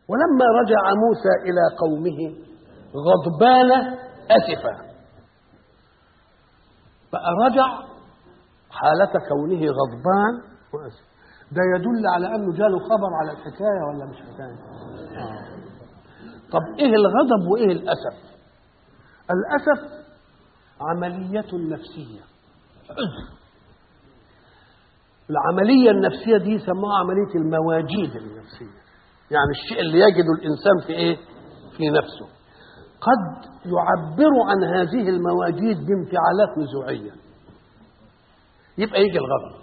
ولما رجع موسى إلى قومه غضبان أسفا بقى رجع حالة كونه غضبان وأسف ده يدل على أنه جاله خبر على الحكاية ولا مش حكاية آه. طب إيه الغضب وإيه الأسف الأسف عملية نفسية حزن العملية النفسية دي سموها عملية المواجيد النفسية يعني الشيء اللي يجده الإنسان في إيه؟ في نفسه قد يعبر عن هذه المواجيد بانفعالات نزوعية يبقى يجي الغضب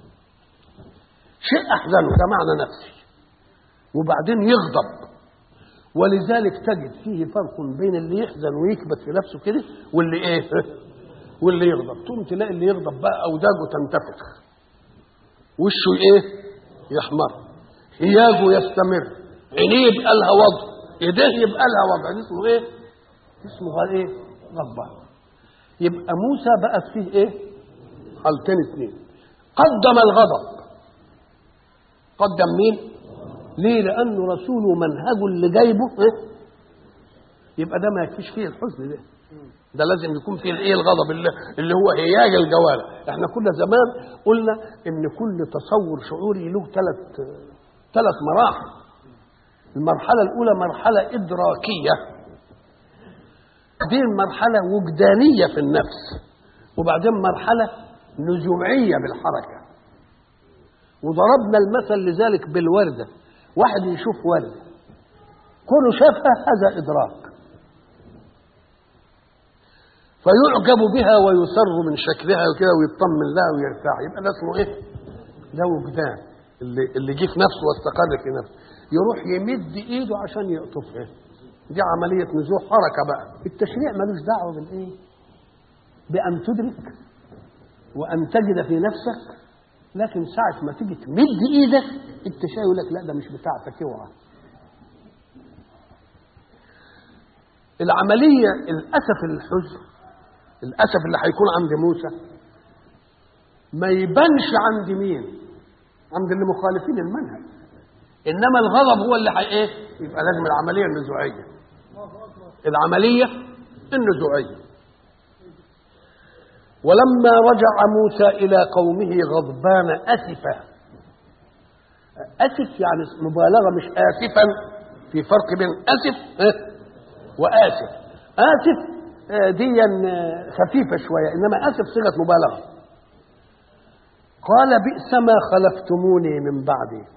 شيء أحزنه ده معنى نفسي وبعدين يغضب ولذلك تجد فيه فرق بين اللي يحزن ويكبت في نفسه كده واللي ايه واللي يغضب تقوم تلاقي اللي يغضب بقى اوداجه تنتفخ وشه ايه يحمر هياجه يستمر عينيه يبقى لها وضع ايديه يبقى لها وضع دي اسمه ايه اسمه ايه غضبان يبقى موسى بقت فيه ايه حالتين اثنين قدم الغضب قدم مين ليه لانه رسوله منهجه اللي جايبه إيه؟ يبقى ده ما يكفيش فيه الحزن ده ده لازم يكون فيه الايه الغضب اللي, اللي هو هياج الجوارح احنا كنا زمان قلنا ان كل تصور شعوري له ثلاث ثلاث مراحل المرحله الاولى مرحله ادراكيه بعدين مرحله وجدانيه في النفس وبعدين مرحله نزوعيه بالحركه وضربنا المثل لذلك بالورده واحد يشوف ورده كونه شافها هذا ادراك فيعجب بها ويسر من شكلها وكده ويطمن لها ويرتاح يبقى ده اسمه ايه؟ ده وجدان اللي اللي جه في نفسه واستقر في نفسه يروح يمد ايده عشان يقطفها دي عملية نزوح حركة بقى التشريع ملوش دعوة بالايه؟ بأن تدرك وأن تجد في نفسك لكن ساعة ما تيجي تمد ايدك التشريع يقول لك لا ده مش بتاعتك اوعى العملية الأسف الحزن الأسف اللي هيكون عند موسى ما يبانش عند مين عند اللي مخالفين المنهج إنما الغضب هو اللي حي إيه يبقى لازم العملية النزوعية العملية النزوعية ولما رجع موسى إلى قومه غضبان أسفا أسف يعني مبالغة مش آسفا في فرق بين أسف وآسف آسف ديا خفيفة شوية إنما آسف صيغة مبالغة قال بئس ما خلفتموني من بعدي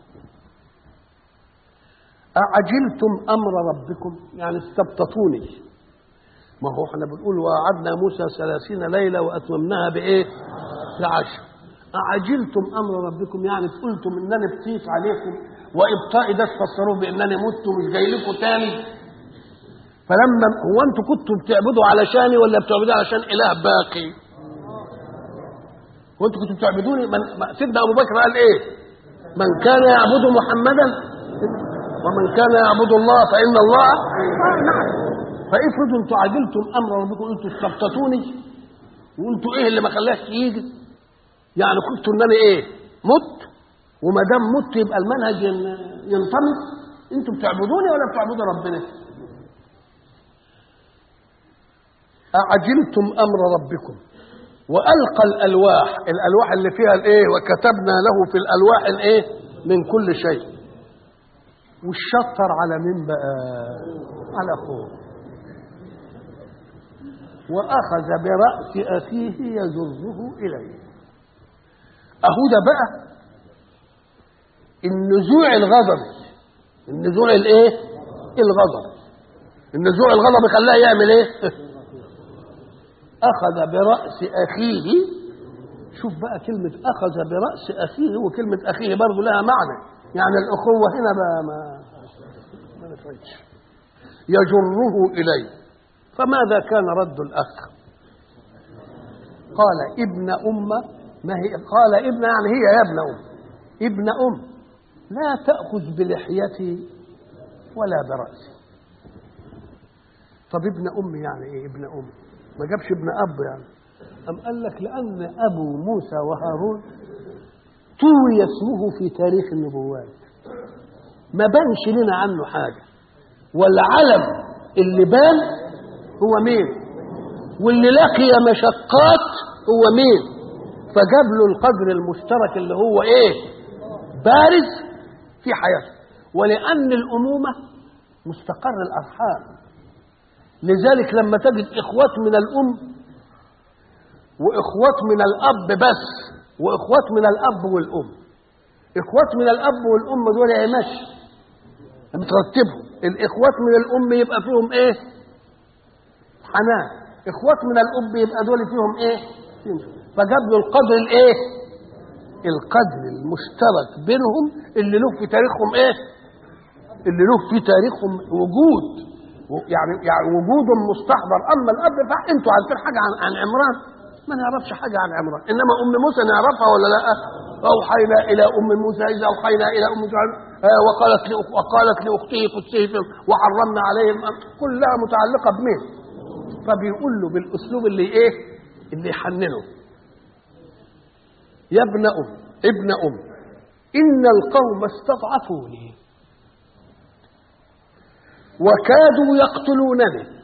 أعجلتم أمر ربكم يعني استبطتوني ما هو احنا بنقول وعدنا موسى ثلاثين ليلة وأتممناها بإيه بعشر أعجلتم أمر ربكم يعني قلتم إنني بطيت عليكم وإبطائي ده تفسروه بإنني مت ومش جاي لكم تاني فلما هو انتوا كنتوا بتعبدوا علشاني ولا بتعبدوا علشان اله باقي وانتوا كنتوا بتعبدوني من سيدنا ابو بكر قال ايه من كان يعبد محمدا ومن كان يعبد الله فان الله فافرضوا انتوا عجلتم امر ربكم انتوا استبطتوني وانتوا ايه اللي ما خلاش يجي يعني كنتوا انني ايه مت وما دام مت يبقى المنهج ينطمس انتوا بتعبدوني ولا بتعبدوا ربنا أعجلتم أمر ربكم وألقى الألواح الألواح اللي فيها الإيه وكتبنا له في الألواح الإيه من كل شيء والشطر على مين بقى على أخوه وأخذ برأس أخيه يجره إليه أهو ده بقى النزوع الغضبي النزوع الإيه الغضب النزوع الغضبي خلاه يعمل إيه أخذ برأس أخيه شوف بقى كلمة أخذ برأس أخيه وكلمة أخيه برضه لها معنى يعني الأخوة هنا بقى ما ما نفعتش يجره إليه فماذا كان رد الأخ قال ابن أم ما هي قال ابن يعني هي يا ابن أم ابن أم لا تأخذ بلحيتي ولا برأسي طب ابن أم يعني إيه ابن أم ما جابش ابن اب يعني أم قال لك لأن أبو موسى وهارون طوي اسمه في تاريخ النبوات ما بانش لنا عنه حاجة والعلم اللي بان هو مين واللي لقي مشقات هو مين فجاب له القدر المشترك اللي هو ايه بارز في حياته ولأن الأمومة مستقر الأرحام لذلك لما تجد إخوات من الأم وإخوات من الأب بس وإخوات من الأب والأم إخوات من الأب والأم دول يا ماشي مترتبهم الإخوات من الأم يبقى فيهم إيه؟ حنان إخوات من الأب يبقى دول فيهم إيه؟ فيهم فجاب له القدر الإيه؟ القدر المشترك بينهم اللي له في تاريخهم إيه؟ اللي له في تاريخهم وجود يعني يعني وجود مستحضر اما الاب فانتوا عارفين حاجه عن عن عمران ما نعرفش حاجه عن عمران انما ام موسى نعرفها ولا لا اوحينا الى ام موسى اذا اوحينا الى ام موسى وقالت لأخ وقالت لاخته قدسيه وحرمنا عليهم كلها متعلقه بمين فبيقول له بالاسلوب اللي ايه اللي يحننه يا ابن ام ابن ام ان القوم استضعفوني وكادوا يقتلونني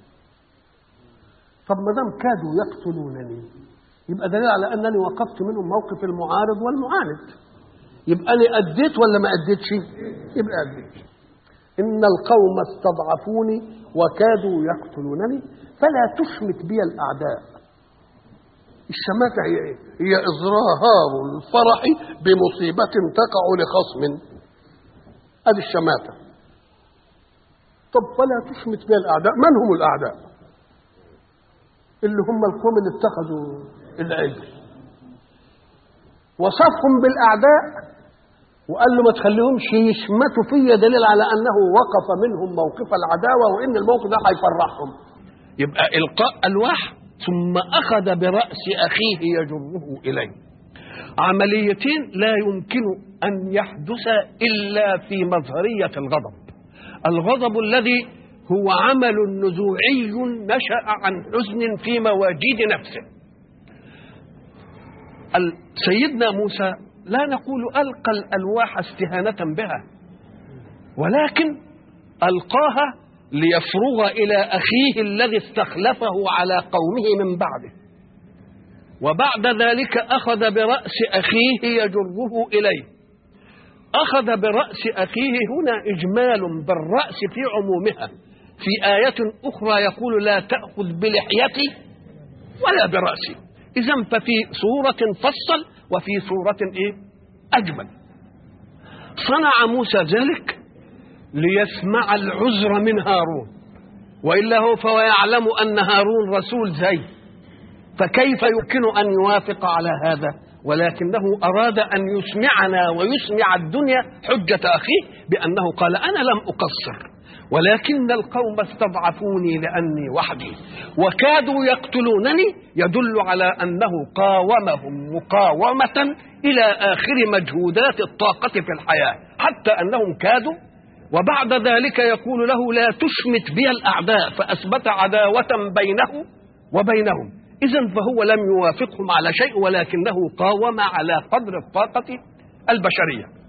طب ما دام كادوا يقتلونني يبقى دليل على انني وقفت منهم موقف المعارض والمعاند يبقى انا اديت ولا ما اديتش يبقى اديت ان القوم استضعفوني وكادوا يقتلونني فلا تشمت بي الاعداء الشماتة هي ايه؟ هي اظهار الفرح بمصيبة تقع لخصم ادي الشماتة طب فلا تشمت بها الاعداء من هم الاعداء اللي هم القوم اللي اتخذوا العجل وصفهم بالاعداء وقال له ما تخليهمش يشمتوا فيا دليل على انه وقف منهم موقف العداوه وان الموقف ده هيفرحهم يبقى القاء الواح ثم اخذ براس اخيه يجره اليه عمليتين لا يمكن ان يحدث الا في مظهريه الغضب الغضب الذي هو عمل نزوعي نشا عن حزن في مواجيد نفسه سيدنا موسى لا نقول القى الالواح استهانه بها ولكن القاها ليفرغ الى اخيه الذي استخلفه على قومه من بعده وبعد ذلك اخذ براس اخيه يجره اليه اخذ براس اخيه هنا اجمال بالراس في عمومها في ايه اخرى يقول لا تاخذ بلحيتي ولا براسي اذا ففي صوره فصل وفي صوره ايه اجمل صنع موسى ذلك ليسمع العذر من هارون والا هو فهو يعلم ان هارون رسول زي فكيف يمكن ان يوافق على هذا ولكنه اراد ان يسمعنا ويسمع الدنيا حجه اخيه بانه قال انا لم اقصر ولكن القوم استضعفوني لاني وحدي وكادوا يقتلونني يدل على انه قاومهم مقاومه الى اخر مجهودات الطاقه في الحياه حتى انهم كادوا وبعد ذلك يقول له لا تشمت بي الاعداء فاثبت عداوه بينه وبينهم اذا فهو لم يوافقهم على شيء ولكنه قاوم على قدر الطاقه البشريه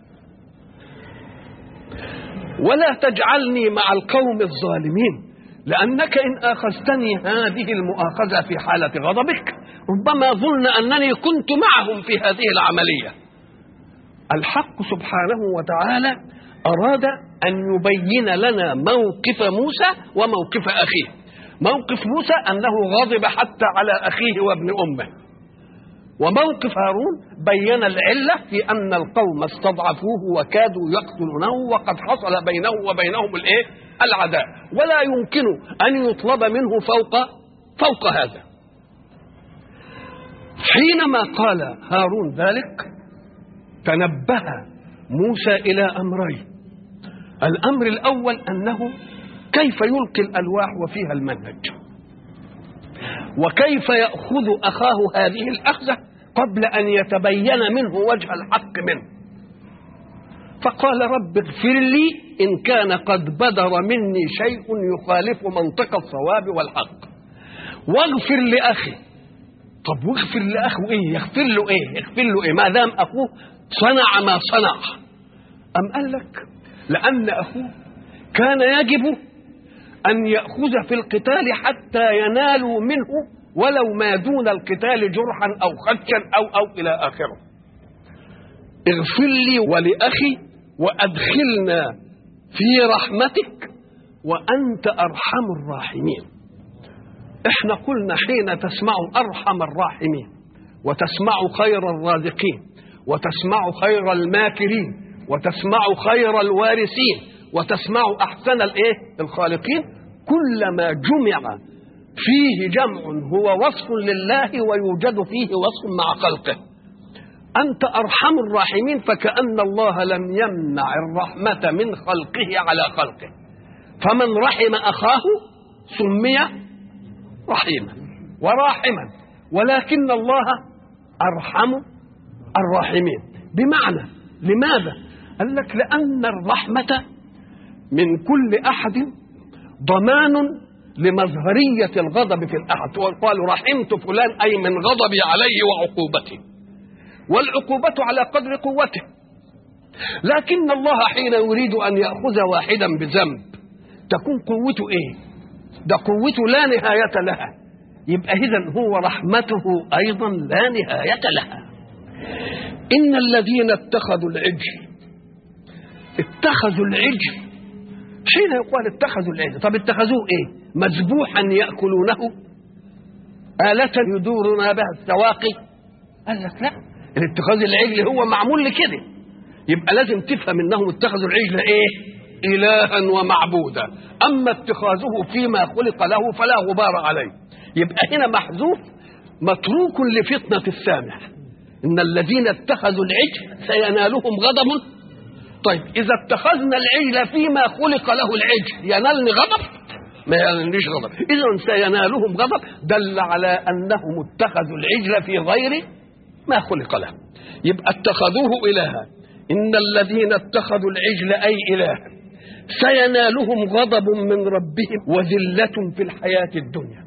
ولا تجعلني مع القوم الظالمين لأنك إن أخذتني هذه المؤاخذة في حالة غضبك ربما ظن أنني كنت معهم في هذه العملية الحق سبحانه وتعالى أراد أن يبين لنا موقف موسى وموقف أخيه موقف موسى أنه غضب حتى على أخيه وابن أمه وموقف هارون بين العلة في أن القوم استضعفوه وكادوا يقتلونه وقد حصل بينه وبينهم الإيه؟ العداء ولا يمكن أن يطلب منه فوق فوق هذا حينما قال هارون ذلك تنبه موسى إلى أمرين الأمر الأول أنه كيف يلقي الألواح وفيها المنهج وكيف يأخذ أخاه هذه الأخذة قبل أن يتبين منه وجه الحق منه فقال رب اغفر لي إن كان قد بدر مني شيء يخالف منطق الصواب والحق واغفر لأخي طب واغفر لأخه إيه يغفر له إيه يغفر له إيه ما دام أخوه صنع ما صنع أم قال لك لأن أخوه كان يجب أن يأخذ في القتال حتى ينالوا منه ولو ما دون القتال جرحا أو خدشا أو أو إلى آخره اغفر لي ولأخي وأدخلنا في رحمتك وأنت أرحم الراحمين احنا قلنا حين تسمع أرحم الراحمين وتسمع خير الرازقين وتسمع خير الماكرين وتسمع خير الوارثين وتسمع أحسن الإيه الخالقين كلما جمع فيه جمع هو وصف لله ويوجد فيه وصف مع خلقه أنت أرحم الراحمين فكأن الله لم يمنع الرحمة من خلقه على خلقه فمن رحم أخاه سمي رحيما وراحما ولكن الله أرحم الراحمين بمعنى لماذا قال لك لأن الرحمة من كل أحد ضمان لمظهرية الغضب في الأحد قالوا رحمت فلان أي من غضبي عليه وعقوبته والعقوبة على قدر قوته لكن الله حين يريد أن يأخذ واحدا بذنب تكون قوته إيه ده قوته لا نهاية لها يبقى إذا هو رحمته أيضا لا نهاية لها إن الذين اتخذوا العجل اتخذوا العجل حين يقال اتخذوا العجل طب اتخذوه ايه مذبوحا يأكلونه آلة يدورنا بها السواقي قال لك لا الاتخاذ العجل هو معمول لكده يبقى لازم تفهم انهم اتخذوا العجل ايه الها ومعبودا اما اتخاذه فيما خلق له فلا غبار عليه يبقى هنا محذوف متروك لفتنة السامع ان الذين اتخذوا العجل سينالهم غضب طيب اذا اتخذنا العجل فيما خلق له العجل ينالني غضب ما ينالنيش غضب اذا سينالهم غضب دل على انهم اتخذوا العجل في غير ما خلق له يبقى اتخذوه إلها إن الذين اتخذوا العجل أي إلها سينالهم غضب من ربهم وذلة في الحياة الدنيا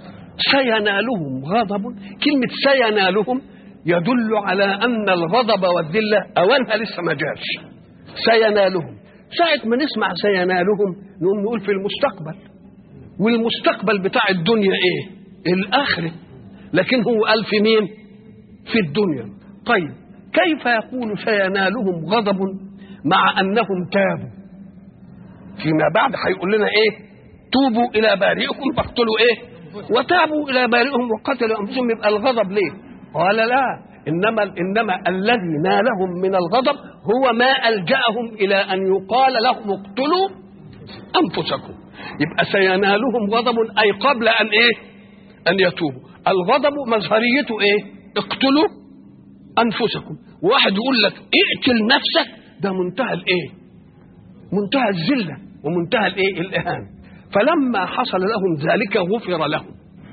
سينالهم غضب كلمة سينالهم يدل على أن الغضب والذلة أولها لسه ما جاش سينالهم ساعة ما نسمع سينالهم نقوم نقول في المستقبل والمستقبل بتاع الدنيا ايه الآخرة لكن هو قال في مين في الدنيا طيب كيف يقول سينالهم غضب مع انهم تابوا فيما بعد هيقول لنا ايه توبوا الى بارئكم فاقتلوا ايه وتابوا الى بارئهم وقتلوا انفسهم يبقى الغضب ليه قال لا انما انما الذي نالهم من الغضب هو ما الجاهم الى ان يقال لهم اقتلوا انفسكم يبقى سينالهم غضب اي قبل ان ايه ان يتوبوا الغضب مظهريته ايه اقتلوا انفسكم واحد يقول لك اقتل نفسك ده منتهى الايه منتهى الذله ومنتهى الايه الاهانه فلما حصل لهم ذلك غفر لهم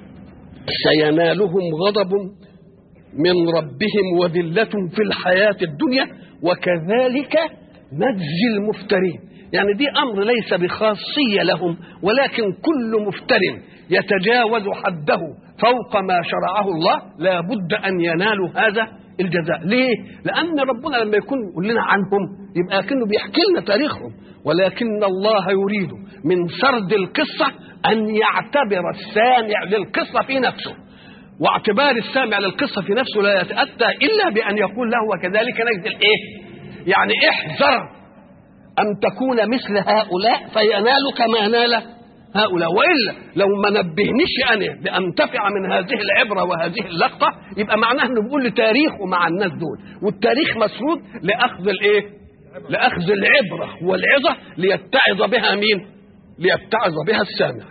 سينالهم غضب من ربهم وذله في الحياه الدنيا وكذلك نجزي المفترين يعني دي امر ليس بخاصيه لهم ولكن كل مفتر يتجاوز حده فوق ما شرعه الله لا بد أن ينالوا هذا الجزاء ليه؟ لأن ربنا لما يكون يقول لنا عنهم يبقى كأنه بيحكي لنا تاريخهم ولكن الله يريد من سرد القصة أن يعتبر السامع للقصة في نفسه واعتبار السامع للقصة في نفسه لا يتأتى إلا بأن يقول له وكذلك نجزي الإيه؟ يعني احذر أن تكون مثل هؤلاء فينالك ما نال هؤلاء والا لو ما نبهنيش انا لانتفع من هذه العبره وهذه اللقطه يبقى معناه انه بيقول لي تاريخه مع الناس دول والتاريخ مسرود لاخذ الايه؟ لاخذ العبره والعظه ليتعظ بها مين؟ ليتعظ بها السامع.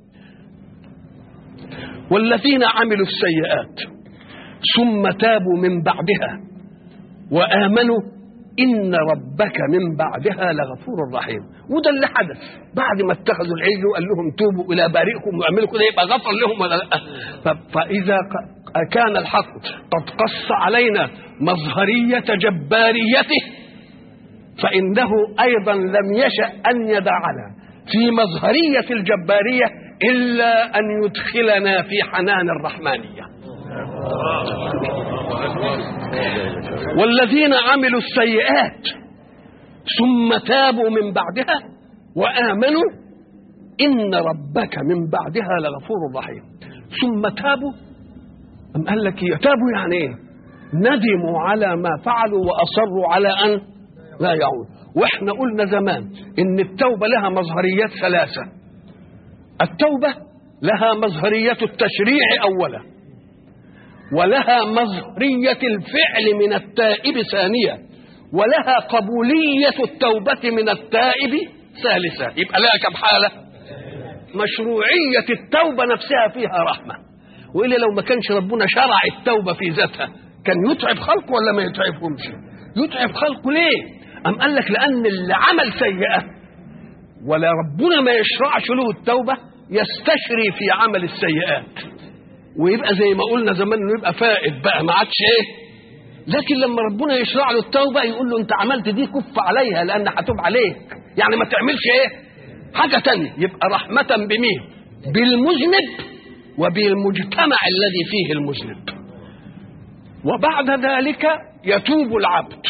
والذين عملوا السيئات ثم تابوا من بعدها وامنوا إن ربك من بعدها لغفور رحيم وده اللي حدث بعد ما اتخذوا العجل وقال لهم توبوا إلى بارئكم واعملوا كده يبقى غفر لهم ولا لا فإذا كان الحق قد قص علينا مظهرية جباريته فإنه أيضا لم يشأ أن يدعنا في مظهرية الجبارية إلا أن يدخلنا في حنان الرحمانية والذين عملوا السيئات ثم تابوا من بعدها وآمنوا إن ربك من بعدها لغفور رحيم ثم تابوا أم قال لك تابوا يعني إيه ندموا على ما فعلوا وأصروا على أن لا يعود وإحنا قلنا زمان إن التوبة لها مظهريات ثلاثة التوبة لها مظهرية التشريع أولا ولها مظهرية الفعل من التائب ثانية ولها قبولية التوبة من التائب ثالثة يبقى لها كم حالة مشروعية التوبة نفسها فيها رحمة وإلا لو ما كانش ربنا شرع التوبة في ذاتها كان يتعب خلقه ولا ما يتعبهمش يتعب خلقه ليه أم قال لك لأن اللي عمل سيئة ولا ربنا ما يشرعش له التوبة يستشري في عمل السيئات ويبقى زي ما قلنا زمان انه يبقى فائد بقى ما عادش ايه لكن لما ربنا يشرع له التوبه يقول له انت عملت دي كف عليها لان هتوب عليك يعني ما تعملش ايه حاجه تانية يبقى رحمه بمين بالمذنب وبالمجتمع الذي فيه المذنب وبعد ذلك يتوب العبد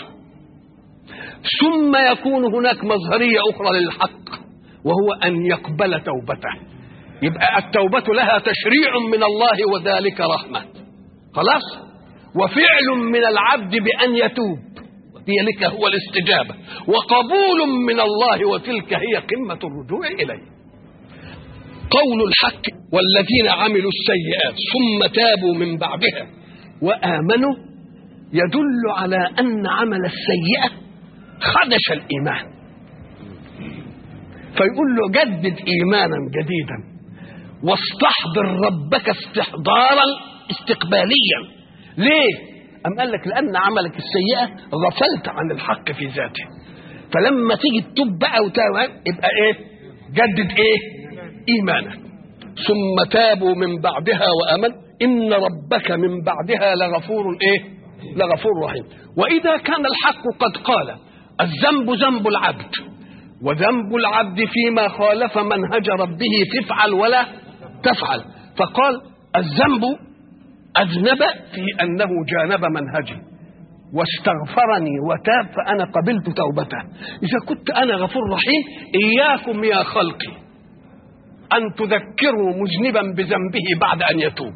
ثم يكون هناك مظهريه اخرى للحق وهو ان يقبل توبته يبقى التوبة لها تشريع من الله وذلك رحمة خلاص وفعل من العبد بأن يتوب ذلك هو الاستجابة وقبول من الله وتلك هي قمة الرجوع إليه قول الحق والذين عملوا السيئات ثم تابوا من بعدها وآمنوا يدل على أن عمل السيئة خدش الإيمان فيقول له جدد إيمانا جديدا واستحضر ربك استحضارا استقباليا ليه أم قال لك لأن عملك السيئة غفلت عن الحق في ذاته فلما تيجي تتوب بقى وتاب يبقى ايه جدد ايه ايمانك ثم تابوا من بعدها وامن ان ربك من بعدها لغفور ايه لغفور رحيم واذا كان الحق قد قال الذنب ذنب العبد وذنب العبد فيما خالف منهج ربه تفعل ولا تفعل فقال الذنب أذنب في أنه جانب منهجي واستغفرني وتاب فأنا قبلت توبته إذا كنت أنا غفور رحيم إياكم يا خلقي أن تذكروا مذنبا بذنبه بعد أن يتوب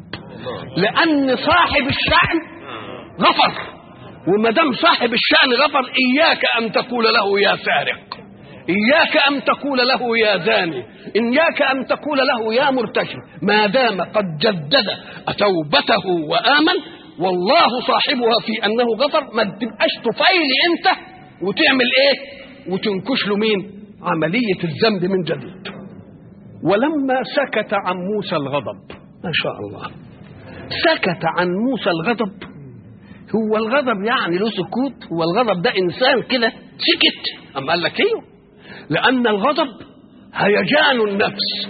لأن صاحب الشأن غفر وما دام صاحب الشأن غفر إياك أن تقول له يا سارق إياك أن تقول له يا زاني إياك أن تقول له يا مرتشي ما دام قد جدد توبته وآمن والله صاحبها في أنه غفر ما تبقاش تفايل أنت وتعمل إيه وتنكش له مين عملية الذنب من جديد ولما سكت عن موسى الغضب ما شاء الله سكت عن موسى الغضب هو الغضب يعني له سكوت هو الغضب ده انسان كده سكت اما قال لك ايوه لان الغضب هيجان النفس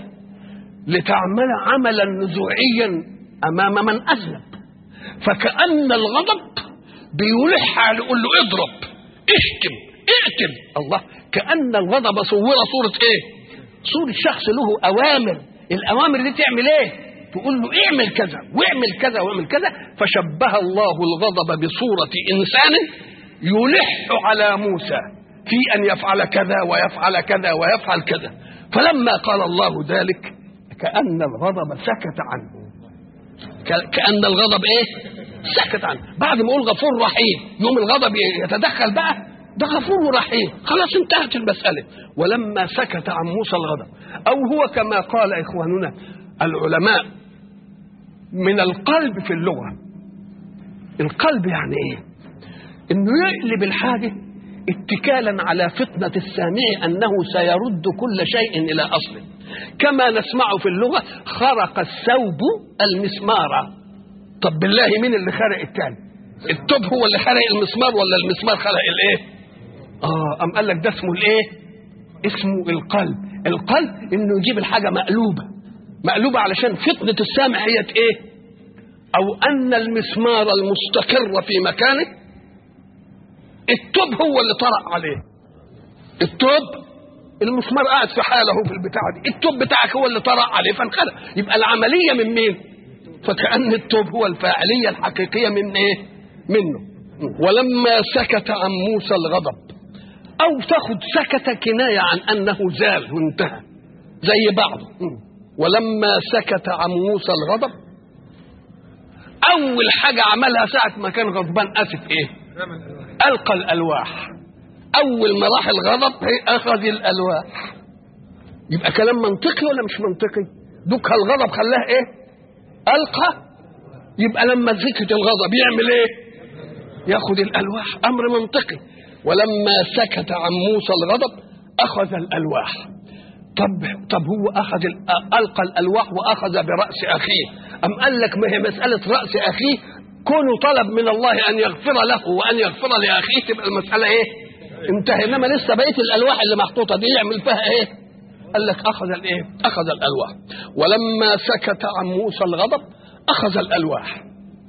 لتعمل عملا نزوعيا امام من اذنب فكان الغضب بيلح على يقول له اضرب اشتم اقتل الله كان الغضب صور صوره ايه صورة شخص له أوامر الأوامر دي تعمل إيه تقول له اعمل كذا واعمل كذا واعمل كذا فشبه الله الغضب بصورة إنسان يلح على موسى في أن يفعل كذا ويفعل كذا ويفعل كذا فلما قال الله ذلك كأن الغضب سكت عنه كأن الغضب إيه سكت عنه بعد ما يقول غفور رحيم يوم الغضب يتدخل بقى ده غفور رحيم خلاص انتهت المسألة ولما سكت عن موسى الغضب أو هو كما قال إخواننا العلماء من القلب في اللغة القلب يعني إيه إنه يقلب الحاجة اتكالا على فطنة السامع أنه سيرد كل شيء إلى أصله كما نسمع في اللغة خرق الثوب المسمار طب بالله مين اللي خرق التاني التوب هو اللي خرق المسمار ولا المسمار خرق الايه اه ام قال لك ده اسمه الايه اسمه القلب القلب انه يجيب الحاجه مقلوبه مقلوبه علشان فطنه السامع هي ايه او ان المسمار المستقر في مكانه التوب هو اللي طرق عليه التوب المسمار قاعد في حاله في البتاع دي التوب بتاعك هو اللي طرق عليه فانخلق يبقى العمليه من مين فكأن التوب هو الفاعلية الحقيقية من ايه منه ولما سكت عن موسى الغضب او تاخد سكت كنايه عن انه زال وانتهى زي بعضه ولما سكت عن موسى الغضب اول حاجه عملها ساعه ما كان غضبان اسف ايه القى الالواح اول ما راح الغضب هي اخذ الالواح يبقى كلام منطقي ولا مش منطقي دوكها الغضب خلاه ايه القى يبقى لما سكت الغضب يعمل ايه ياخذ الالواح امر منطقي ولما سكت عن موسى الغضب اخذ الالواح طب طب هو اخذ القى الالواح واخذ براس اخيه ام قال لك ما هي مساله راس اخيه كونه طلب من الله ان يغفر له وان يغفر لاخيه تبقى المساله ايه انتهى انما لسه بقيه الالواح اللي محطوطه دي يعمل فيها ايه قال لك اخذ الايه اخذ الالواح ولما سكت عن موسى الغضب اخذ الالواح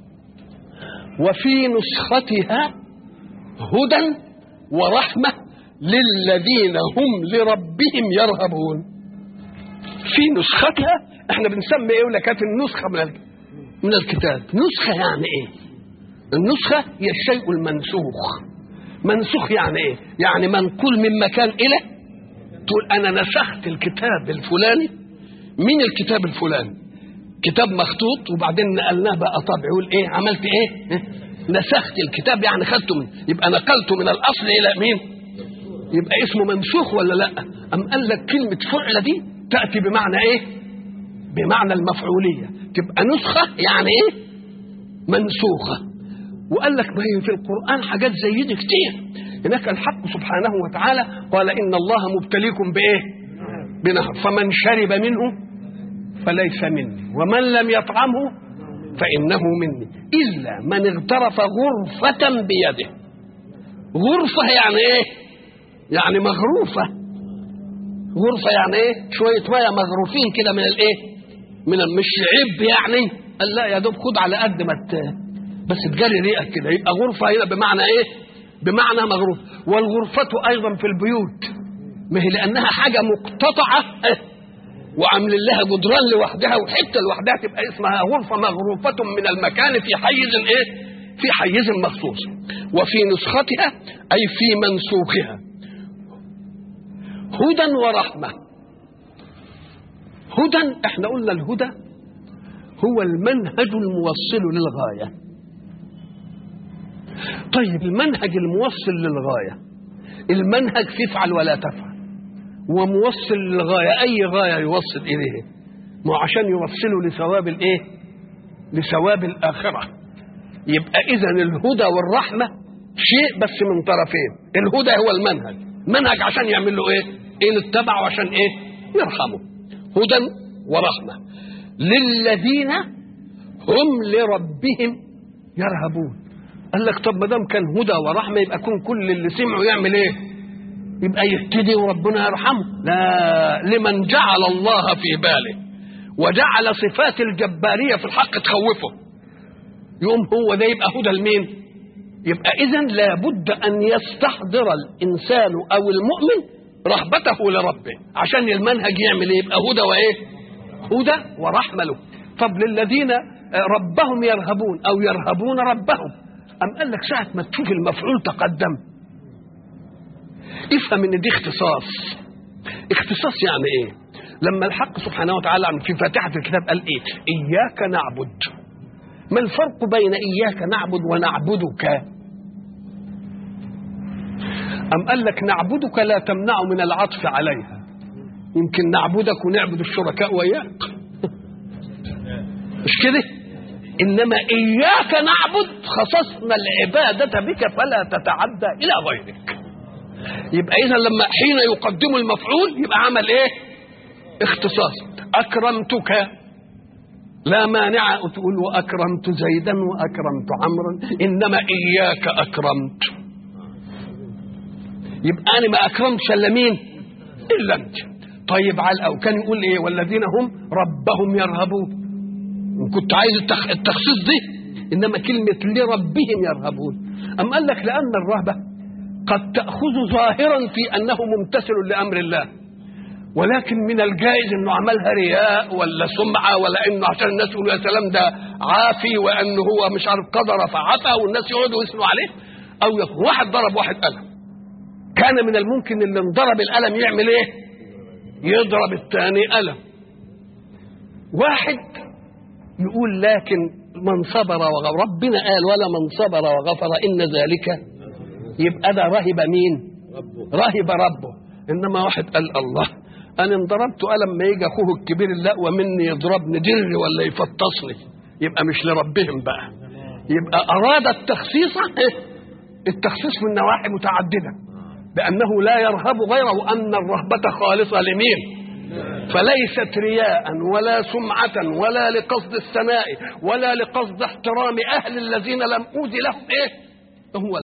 وفي نسختها هدى ورحمه للذين هم لربهم يرهبون في نسختها احنا بنسمي ايه ولا كانت النسخه من من الكتاب نسخه يعني ايه النسخه هي الشيء المنسوخ منسوخ يعني ايه يعني منقول من مكان الى تقول انا نسخت الكتاب الفلاني من الكتاب الفلاني كتاب مخطوط وبعدين نقلناه بقى طبع يقول ايه عملت ايه نسخت الكتاب يعني خدته من يبقى نقلته من الاصل الى مين يبقى اسمه منسوخ ولا لا ام قال لك كلمه فعل دي تاتي بمعنى ايه بمعنى المفعوليه تبقى نسخه يعني ايه منسوخه وقال لك ما هي في القران حاجات زي دي كتير هناك الحق سبحانه وتعالى قال ان الله مبتليكم بايه بنهر فمن شرب منه فليس مني ومن لم يطعمه فانه مني الا من اغترف غرفه بيده غرفه يعني ايه يعني مغروفه غرفه يعني ايه شويه ميه مغروفين كده من الايه من مش عب يعني قال لا يا دوب خد على قد ما بس تجري ريقك كده يبقى غرفه هنا بمعنى ايه بمعنى مغروف والغرفة أيضا في البيوت ما هي لأنها حاجة مقتطعة وعامل لها جدران لوحدها وحتة لوحدها تبقى اسمها غرفة مغروفة من المكان في حيز إيه؟ في حيز مخصوص وفي نسختها أي في منسوخها هدى ورحمة هدى احنا قلنا الهدى هو المنهج الموصل للغايه طيب المنهج الموصل للغاية المنهج تفعل ولا تفعل وموصل للغاية أي غاية يوصل إليه ما عشان يوصله لثواب الإيه لثواب الآخرة يبقى إذا الهدى والرحمة شيء بس من طرفين الهدى هو المنهج منهج عشان يعمل له إيه إن اتبعوا عشان إيه يرحمه هدى ورحمة للذين هم لربهم يرهبون قال لك طب ما دام كان هدى ورحمه يبقى كون كل اللي سمعوا يعمل ايه؟ يبقى يهتدي وربنا يرحمه لا لمن جعل الله في باله وجعل صفات الجباريه في الحق تخوفه يقوم هو ده يبقى هدى لمين؟ يبقى اذا لابد ان يستحضر الانسان او المؤمن رهبته لربه عشان المنهج يعمل ايه؟ يبقى هدى وايه؟ هدى ورحمه له طب للذين ربهم يرهبون او يرهبون ربهم أم قال لك ساعة ما تشوف المفعول تقدم افهم ان دي اختصاص اختصاص يعني ايه لما الحق سبحانه وتعالى في فاتحة الكتاب قال ايه اياك نعبد ما الفرق بين اياك نعبد ونعبدك أم قال لك نعبدك لا تمنع من العطف عليها يمكن نعبدك ونعبد الشركاء وياك مش كده انما اياك نعبد خصصنا العباده بك فلا تتعدى الى غيرك يبقى اذا لما حين يقدم المفعول يبقى عمل ايه اختصاص اكرمتك لا مانع تقول واكرمت زيدا واكرمت عمرا انما اياك اكرمت يبقى انا ما اكرمتش الا مين الا انت طيب على او كان يقول ايه والذين هم ربهم يرهبون إن كنت عايز التخ... التخصيص دي انما كلمه لربهم يرهبون ام قال لك لان الرهبه قد تاخذ ظاهرا في انه ممتثل لامر الله ولكن من الجائز انه عملها رياء ولا سمعه ولا انه عشان الناس يقولوا يا سلام ده عافي وانه هو مش عارف قدر فعفى والناس يقعدوا يثنوا عليه او يكون واحد ضرب واحد قلم كان من الممكن اللي انضرب القلم يعمل ايه يضرب الثاني قلم واحد يقول لكن من صبر وغفر ربنا قال ولا من صبر وغفر ان ذلك يبقى ده رهب مين رهب ربه انما واحد قال الله انا انضربت قلم ما يجي اخوه الكبير اللقوى مني يضربني دري ولا يفطسني يبقى مش لربهم بقى يبقى اراد التخصيص التخصيص من نواحي متعدده بانه لا يرهب غيره ان الرهبه خالصه لمين فليست رياء ولا سمعة ولا لقصد الثناء ولا لقصد احترام أهل الذين لم أوذي لهم إيه هو